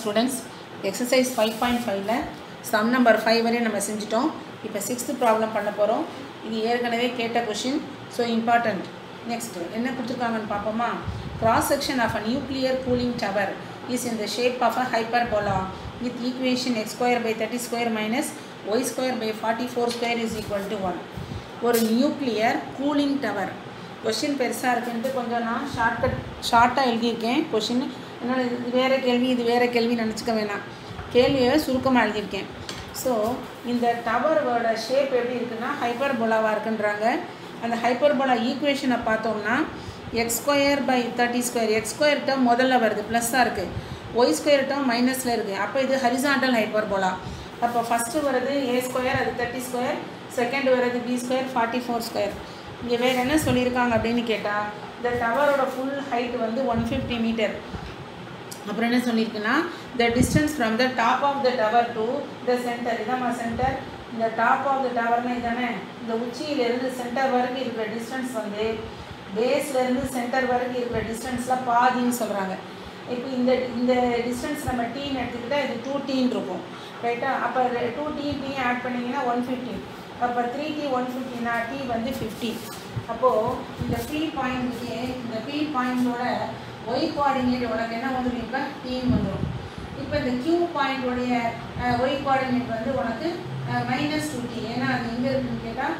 Students exercise five point ஃபைவ்ல sum number five வரையும் நம்ம செஞ்சிட்டோம் இப்போ சிக்ஸ்த்து ப்ராப்ளம் பண்ண போகிறோம் இது ஏற்கனவே கேட்ட கொஷின் ஸோ இம்பார்ட்டண்ட் நெக்ஸ்ட் என்ன கொடுத்துருக்காங்கன்னு பார்ப்போமா cross section of a nuclear cooling tower is in the shape of a hyperbola with equation x square by thirty square minus y square by forty four square is equal to one ஒரு nuclear cooling tower question பெருசாக இருக்குன்ட்டு கொஞ்சம் நான் shortcut ஷார்ட்டாக எழுதியிருக்கேன் question என்னால் இது வேறு கேள்வி இது வேறு கேள்வி நினச்சிக்க வேணாம் கேள்வியை சுருக்கமாக எழுதியிருக்கேன் ஸோ இந்த டவரோட ஷேப் எப்படி இருக்குன்னா ஹைப்பர்போலாவாக இருக்குன்றாங்க அந்த ஹைப்பர்போலா ஈக்குவேஷனை பார்த்தோம்னா x square by thirty square x square term முதல்ல வருது ப்ளஸ்ஸாக இருக்குது ஒய் ஸ்கொயர் டேர்ம் மைனஸில் இருக்குது அப்போ இது ஹரிசாண்டல் ஹைப்பர்போலா அப்போ ஃபஸ்ட்டு வருது ஏ ஸ்கொயர் அது தேர்ட்டி ஸ்கொயர் செகண்ட் வருது B square forty four square இங்கே வேறு என்ன சொல்லியிருக்காங்க அப்படின்னு கேட்டால் இந்த டவரோட ஃபுல் ஹைட் வந்து ஒன் ஃபிஃப்டி மீட்டர் அப்புறம் என்ன சொல்லியிருக்குன்னா the distance from the top of the tower to the centre இதாம்மா சென்டர் இந்த டாப் ஆஃப் த டவர்னா இதானே இந்த உச்சியிலேருந்து சென்டர் வரைக்கும் இருக்கிற டிஸ்டன்ஸ் வந்து பேஸ்லேருந்து சென்டர் வரைக்கும் இருக்கிற டிஸ்டன்ஸில் பாதின்னு சொல்கிறாங்க இப்போ இந்த இந்த டிஸ்டன்ஸ் நம்ம டீன்னு எடுத்துக்கிட்டால் இது டூ டீன் இருக்கும் ரைட்டா அப்போ டூ டீ டீ ஆட் பண்ணிங்கன்னா ஒன் ஃபிஃப்டி அப்போ த்ரீ டி ஒன் ஃபிஃப்டினா டி வந்து ஃபிஃப்டி அப்போது இந்த பி பாயிண்ட்டுக்கு இந்த பி பாயிண்டோட ஒய் கோஆர்டினேட் உனக்கு என்ன வந்துடும் இப்போ டீன் வந்துடும் இப்போ இந்த கியூ பாயிண்டோடைய ஒய் கோஆர்டினேட் வந்து உனக்கு மைனஸ் டூ டி ஏன்னா அது எங்கே இருக்குன்னு கேட்டால்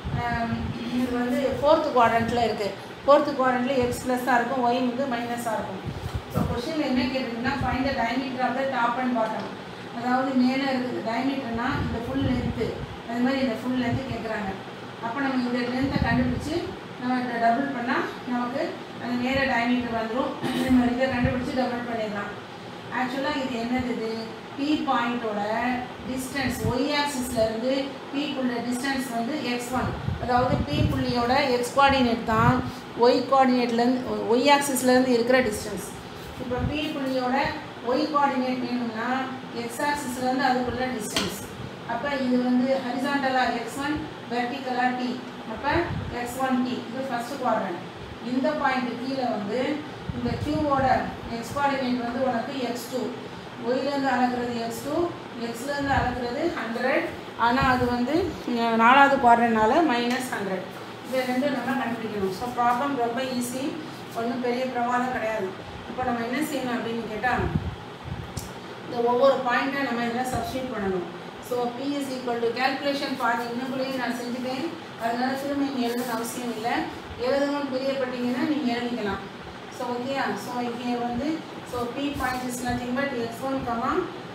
இது வந்து ஃபோர்த்து குவாட்ரண்ட்டில் இருக்குது ஃபோர்த்து குவாட்ரண்ட்டில் எக்ஸ் ப்ளஸ்ஸாக இருக்கும் ஒய் வந்து மைனஸாக இருக்கும் ஸோ கொஷினில் என்ன கேட்டிருக்குன்னா find the diameter of the top and bottom அதாவது மேலே இருக்குது டயமீட்டர்னா இந்த ஃபுல் லென்த்து அது மாதிரி இந்த ஃபுல் லென்த்து கேட்குறாங்க அப்போ நம்ம இந்த லென்த்தை கண்டுபிடிச்சி நம்ம இதை டபுள் பண்ணால் நமக்கு அந்த மேலே டயமீட்டர் வந்துடும் நம்ம இதை கண்டுபிடிச்சி டபுள் பண்ணிடலாம் ஆக்சுவலாக இது என்னது இது பி பாயிண்ட்டோட டிஸ்டன்ஸ் ஒய் ஆக்சிஸ்லேருந்து பிக்குள்ள டிஸ்டன்ஸ் வந்து எக்ஸ் ஒன் அதாவது பி புள்ளியோட எக்ஸ் கோஆர்டினேட் தான் ஒய் கோஆர்டினேட்லேருந்து ஒய் ஆக்சிஸ்லேருந்து இருக்கிற டிஸ்டன்ஸ் இப்போ பி புள்ளியோட ஒய் கோஆர்டினேட் வேணும்னா எக்ஸ் ஆக்சிஸ்லேருந்து அதுக்குள்ள டிஸ்டன்ஸ் அப்போ இது வந்து ஹரிசாண்டலாக எக்ஸ் ஒன் வெர்டிக்கலாக டி அப்போ எக்ஸ் ஒன் டி இது ஃபஸ்ட்டு குவாட்ரண்ட் இந்த பாயிண்ட் கீழே வந்து இந்த கியூவோட எக்ஸ் கோஆர்டினேட் வந்து உனக்கு எக்ஸ் டூ ஒய்லேருந்து அளக்குறது எக்ஸ் டூ எக்ஸ்லேருந்து அளக்குறது ஹண்ட்ரட் ஆனால் அது வந்து நாலாவது குவாட்ரண்ட்னால மைனஸ் ஹண்ட்ரட் இது ரெண்டும் நம்ம கண்டுபிடிக்கணும் ஸோ ப்ராப்ளம் ரொம்ப ஈஸி ஒன்றும் பெரிய பிரமாதம் கிடையாது இப்போ நம்ம என்ன செய்யணும் அப்படின்னு கேட்டால் இந்த ஒவ்வொரு பாயிண்ட்டை நம்ம இதில் சப்ஸ்டியூட் பண்ணணும் so P is equal to calculation பாதி இன்னுக்குள்ளேயும் நான் செஞ்சுட்டேன் அதனால திரும்ப நீங்கள் எழுதணும் அவசியம் இல்லை எழுதணும்னு பிரியப்பட்டீங்கன்னா நீங்கள் எழுதிக்கலாம் ஸோ ஓகேயா ஸோ இங்கே வந்து so P point is nothing but X one comma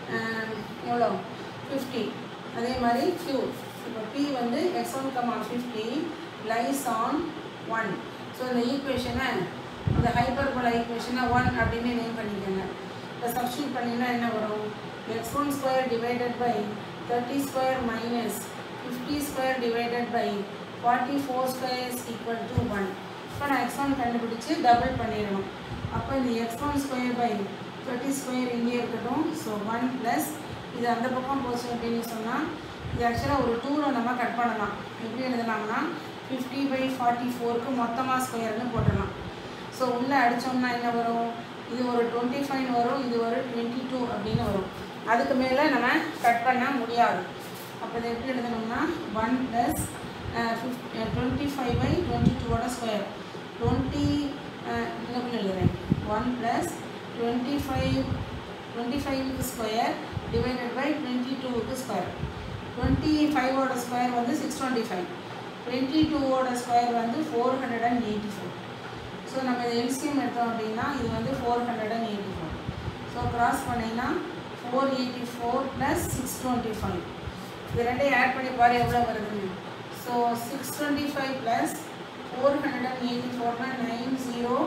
எவ்வளோ ஃபிஃப்டி அதே மாதிரி க்யூ இப்போ பி வந்து X one comma fifty lies on one so இந்த ஈக்குவேஷனை இந்த ஹைப்பர்போலா ஈக்குவேஷனை ஒன் அப்படின்னு நேம் பண்ணிக்கோங்க இப்போ சப்ஸ்டியூட் பண்ணிங்கன்னா என்ன வரும் X one square divided by thirty square minus fifty square divided by forty four square is equal to one இப்போ நான் எக்ஸ் ஒன் கண்டுபிடிச்சி டபுள் பண்ணிடணும் அப்போ இந்த X one square by thirty square இங்கே இருக்கட்டும் ஸோ ஒன் ப்ளஸ் இது அந்த பக்கம் போச்சு அப்படின்னு சொன்னால் இது ஆக்சுவலாக ஒரு டூவில் நம்ம கட் பண்ணலாம் எப்படி எழுதலாம்னா ஃபிஃப்டி பை ஃபார்ட்டி ஃபோருக்கு மொத்தமாக ஸ்கொயர்னு போட்டுடலாம் ஸோ உள்ளே அடித்தோம்னா என்ன வரும் இது ஒரு டுவெண்ட்டி ஃபைவ் வரும் இது ஒரு டுவெண்ட்டி டூ அப்படின்னு வரும் அதுக்கு மேலே நம்ம கட் பண்ண முடியாது அப்போ இதை எப்படி எழுதணும்னா one plus twenty five by twenty டூவோட ஸ்கொயர் டுவெண்ட்டி இன்னும் எழுதுறேன் one plus twenty five twenty ஃபைவுக்கு ஸ்கொயர் டிவைடட் பை டுவெண்ட்டி டூவுக்கு ஸ்கொயர் டுவெண்ட்டி ஃபைவோட ஸ்கொயர் வந்து சிக்ஸ் டுவெண்ட்டி ஃபைவ் டுவெண்ட்டி டூவோட ஸ்கொயர் வந்து four hundred and eighty four so நம்ம இதை எல்சிஎம் எடுத்தோம் அப்படின்னா இது வந்து four hundred and eighty four so cross பண்ணிங்கன்னா four eighty four plus six twenty five இது ரெண்டையும் ஆட் பண்ணி பாரு எவ்வளோ வருதுன்னு so six twenty five plus four hundred and eighty ஃபோர்னா நைன் ஜீரோ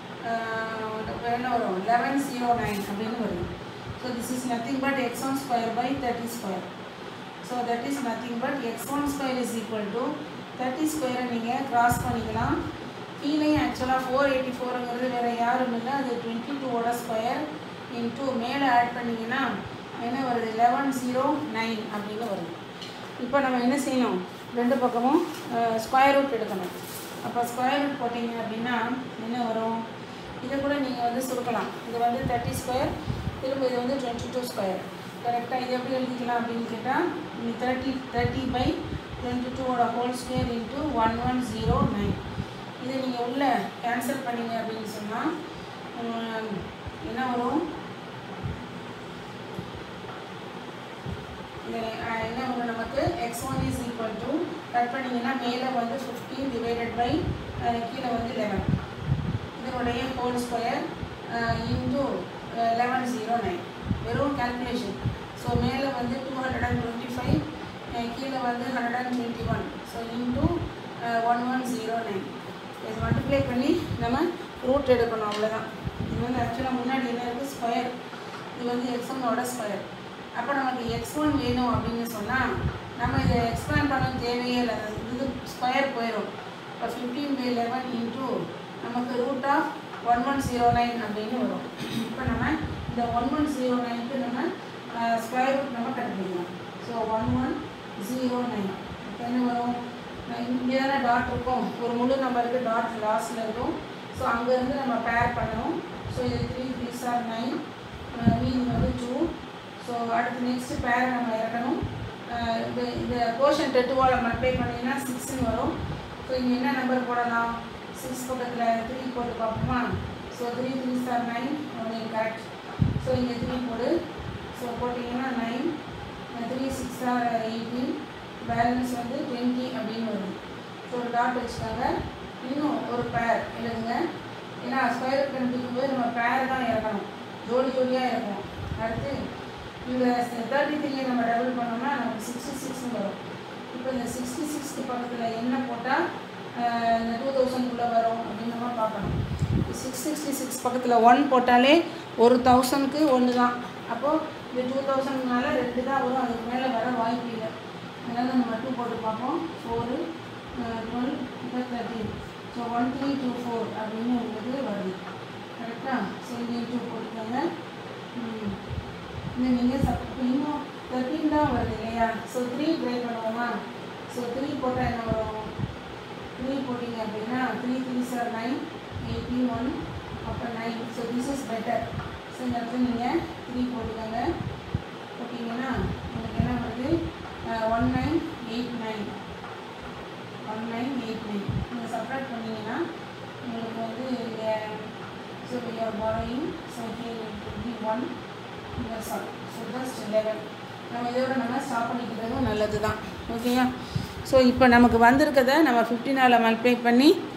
என்ன வரும் லெவன் ஜீரோ நைன் அப்படின்னு வருது so this is nothing but X one square by thirty square so that is nothing but X one square is equal to thirty ஸ்கொயரை நீங்கள் cross பண்ணிக்கலாம் கீழேயும் ஆக்சுவலாக ஃபோர் எயிட்டி ஃபோருங்கிறது வேறு யாரும் இல்லை அது டுவெண்ட்டி டூவோட ஸ்கொயர் இன்ட்டு மேலே ஆட் பண்ணிங்கன்னா என்ன வருது லெவன் ஜீரோ நைன் அப்படின்னு வருது இப்போ நம்ம என்ன செய்யணும் ரெண்டு பக்கமும் ஸ்கொயர் ரூட் எடுக்கணும் அப்போ ஸ்கொயர் ரூட் போட்டிங்க அப்படின்னா என்ன வரும் இதை கூட நீங்கள் வந்து சுருக்கலாம் இது வந்து தேர்ட்டி ஸ்கொயர் திரும்ப இது வந்து டுவெண்ட்டி டூ ஸ்கொயர் கரெக்டாக இது எப்படி எழுதிக்கலாம் அப்படின்னு கேட்டால் தேர்ட்டி தேர்ட்டி பை டுவெண்ட்டி டூவோட whole square into one one zero nine இதை நீங்கள் உள்ளே கேன்சல் பண்ணீங்க அப்படின்னு சொன்னால் என்ன வரும் இது அஹ், என்ன வரும் நமக்கு X one is equal to cut பண்ணிங்கன்னா மேலே வந்து ஃபிஃப்டீன் டிவைடட் பை கீழே வந்து லெவன் இதனுடைய whole square into eleven zero nine வெறும் கேல்குலேஷன் ஸோ மேலே வந்து two hundred and twenty five கீழே வந்து hundred and twenty one so into one one zero nine இது மல்டிப்ளை பண்ணி நம்ம ரூட் எடுக்கணும் அவ்வளோதான் இது வந்து ஆக்சுவலாக முன்னாடி என்ன இருக்குது ஸ்கொயர் இது வந்து எக்ஸனோட ஸ்கொயர் அப்போ நமக்கு எக்ஸ் ஒன் வேணும் அப்படின்னு சொன்னால் நம்ம இதை எக்ஸ்பேண்ட் பண்ண தேவையே இல்லை இது ஸ்கொயர் போயிடும் இப்போ ஃபிஃப்டீன் பை லெவன் இன்ட்டு நமக்கு root of one one zero nine அப்படின்னு வரும் இப்போ நம்ம இந்த ஒன் ஒன் ஜீரோ நைனுக்கு நம்ம ஸ்கொயர் ரூட் நம்ம கண்டுபிடிக்கலாம் so one one zero nine இப்போ என்ன வரும் இங்கே தானே டாட் இருக்கும் ஒரு முழு நம்பருக்கு டாட் லாஸ்ட்டில் இருக்கும் ஸோ அங்கேருந்து நம்ம பேர் பண்ணணும் ஸோ இது three three sir nine mean வந்து டூ ஸோ அடுத்து நெக்ஸ்ட்டு பேரை நம்ம இறக்கணும் அஹ் இந்த இந்த போர்ஷன் டெட்டுவால் மல்டிப்ளை பண்ணிங்கன்னா சிக்ஸ்னு வரும் ஸோ இங்கே என்ன நம்பர் போடலாம் சிக்ஸ் பக்கத்தில் த்ரீ போட்டு பார்ப்போமா so three three sir nine ஒன்று கரெக்ட் ஸோ இங்கே த்ரீ போடு ஸோ போட்டிங்கன்னா nine three six or eighteen balance வந்து டுவெண்ட்டி அப்படின்னு வருது ஸோ ஒரு டாட் வச்சுக்காங்க இன்னும் ஒரு பேர் எழுதுங்க ஏன்னா ஸ்கொயர் கண்டுபிடிக்கும் போது நம்ம பேர் தான் இறக்கணும் ஜோடி ஜோடியாக இருக்கும் அடுத்து இந்த தேர்ட்டி த்ரீயை நம்ம டபுள் பண்ணோம்னா நமக்கு சிக்ஸ்டி சிக்ஸ்னு வரும் இப்போ இந்த சிக்ஸ்டி சிக்ஸ்க்கு பக்கத்தில் என்ன போட்டால் இந்த டூ தௌசண்ட்குள்ளே வரும் அப்படின்னு நம்ம பார்க்கணும் சிக்ஸ் சிக்ஸ்டி சிக்ஸ் பக்கத்தில் ஒன் போட்டாலே ஒரு தௌசண்ட்க்கு ஒன்று தான் அப்போது இந்த டூ தௌசண்ட்னால ரெண்டு தான் வரும் அதுக்கு மேலே வர வாய்ப்பு இல்லை அதனால் நம்ம டூ போட்டு பார்ப்போம் ஃபோரு டுவெல் இப்போ thirteen so one three two four அப்படின்னு உங்களுக்கு வருது கரெக்டாக ஸோ இங்கே டூ போட்டுக்கோங்க ம். இது நீங்கள் சப் இன்னும் தேர்ட்டீன் தான் வருது இல்லையா ஸோ த்ரீ ட்ரை பண்ணுவோமா ஸோ த்ரீ போட்டால் என்ன வரும் த்ரீ போட்டிங்க அப்படின்னா three three sir nine eighty one அப்போ nine so this is better so இந்த இடத்துல நீங்கள் த்ரீ போட்டுக்கோங்க போட்டிங்கன்னா உங்களுக்கு என்ன வருது one nine eight nine one nine eight nine நீங்கள் சப்ராக்ட் பண்ணிங்கன்னா உங்களுக்கு வந்து இங்கே so you are borrowing so here it be one years all so just eleven நம்ம இதோட நம்ம ஸ்டாப் பண்ணிக்கிறதும் நல்லது தான் ஓகேயா ஸோ இப்போ நமக்கு வந்திருக்கதை நம்ம ஃபிஃப்டினால் மல்டிப்ளை பண்ணி